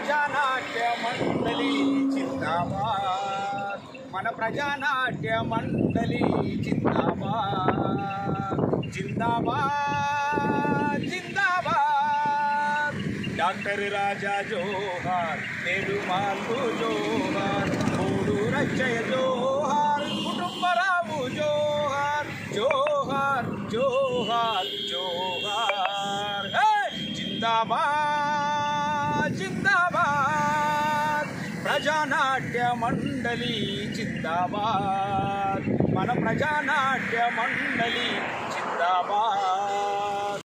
ప్రజానాట్య మండలి జిందాబాద్ మన ప్రజానాట్య మండలి జిందాబాద్ జిందాబాద్ జిందాబాద్ డాక్టర్ రాజా జోహార్ పెరుమాళ్ళు జోహార్ మూడు రచ్చయ జోహార్ కుటుంబరావు జోహార్ జోహార్ జోహార్ జోహార్ హే! జిందాబాద్ జిందాబాద్ ప్రజానాట్య మండలి జిందాబాద్ మన ప్రజానాట్య మండలి జిందాబాద్